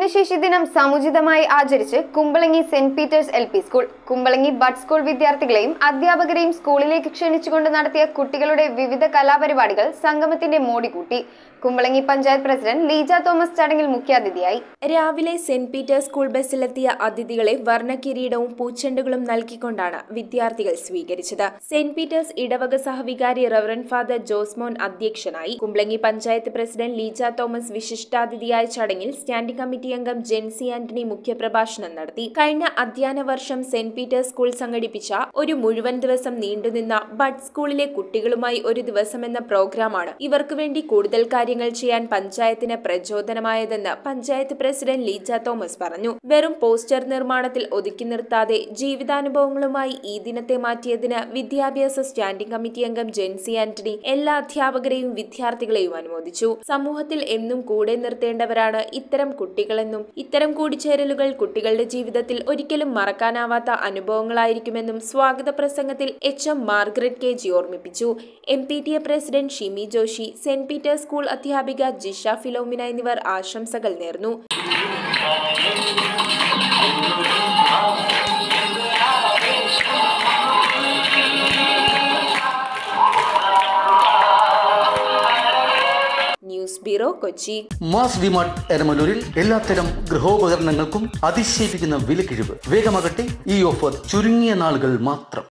ഭിന്നശേഷി ദിനം സമുചിതമായി ആചരിച്ച് Kumbalangi saint Peter's L P school Kumbalangi bud school വിദ്യാർത്ഥികളെയും അധ്യാപകരെയും സ്കൂളിലേക്ക് ക്ഷണിച്ചുകൊണ്ട് നടത്തിയ കുട്ടികളുടെ വിവിധ കലാപരിപാടികൾ സംഗമത്തിന്റെ മോടി കൂട്ടി കുമ്പളങ്ങി പഞ്ചായത്ത് പ്രസിഡന്റ് ലീജ തോമസ് ചടങ്ങിൽ മുഖ്യാതിഥിയായി രാവിലെ സെന്റ് പീറ്റേഴ്സ് സ്കൂൾ ബസ്സിലെത്തിയ അതിഥികളെ വർണ്ണക്കിരീടവും പൂച്ചെണ്ടുകളും നൽകിക്കൊണ്ടാണ് വിദ്യാർത്ഥികൾ സ്വീകരിച്ചത് സെന്റ് പീറ്റേഴ്സ് ഇടവക സഹവികാരി റവറൻ ഫാദർ ജോസ്മോൻ അധ്യക്ഷനായി കുമ്പളങ്ങി പഞ്ചായത്ത് പ്രസിഡന്റ് ലീജ തോമസ് വിശിഷ്ടാതിഥിയായ ചടങ്ങിൽ സ്റ്റാൻഡിംഗ് കമ്മിറ്റി അംഗം ജെൻസി ആന്റണി മുഖ്യപ്രഭാഷണം നടത്തി കഴിഞ്ഞ അധ്യയന വർഷം സെന്റ് പീറ്റേഴ്സ് സ്കൂൾ സംഘടിപ്പിച്ച ഒരു മുഴുവൻ ദിവസം നീണ്ടുനിന്ന ബഡ് സ്കൂളിലെ കുട്ടികളുമായി ഒരു ദിവസം എന്ന പ്രോഗ്രാമാണ് ഇവർക്ക് വേണ്ടി കൂടുതൽ കാര്യങ്ങൾ ചെയ്യാൻ പഞ്ചായത്തിന് പ്രചോദനമായതെന്ന് പഞ്ചായത്ത് പ്രസിഡന്റ് ലീജ തോമസ് പറഞ്ഞു വെറും പോസ്റ്റർ നിർമ്മാണത്തിൽ ഒതുക്കി നിർത്താതെ ജീവിതാനുഭവങ്ങളുമായി ഈ ദിനത്തെ മാറ്റിയതിന് വിദ്യാഭ്യാസ സ്റ്റാൻഡിംഗ് കമ്മിറ്റി അംഗം ജെൻസി ആന്റണി എല്ലാ അധ്യാപകരെയും വിദ്യാർത്ഥികളെയും അനുമോദിച്ചു സമൂഹത്തിൽ എന്നും കൂടെ നിർത്തേണ്ടവരാണ് ഇത്തരം കുട്ടികളെന്നും ഇത്തരം കൂടിച്ചേരലുകൾ കുട്ടികളുടെ ജീവിതത്തിൽ ഒരിക്കലും മറക്കാനാവാത്ത അനുഭവങ്ങളായിരിക്കുമെന്നും സ്വാഗത പ്രസംഗത്തിൽ H M Margaret K G ഓർമ്മിപ്പിച്ചു M P T A president Shimi Joshi saint Peter's school അധ്യാപിക ജിഷ ഫിലോമിന എന്നിവർ ആശംസകൾ നേർന്നു news bureau Kochi mass DMart എരമലൂരിൽ എല്ലാത്തരം ഗൃഹോപകരണങ്ങൾക്കും അതിശയിപ്പിക്കുന്ന വിലക്കിഴിവ് വേഗമാകട്ടെ ഈ ഓഫർ ചുരുങ്ങിയ നാളുകൾ മാത്രം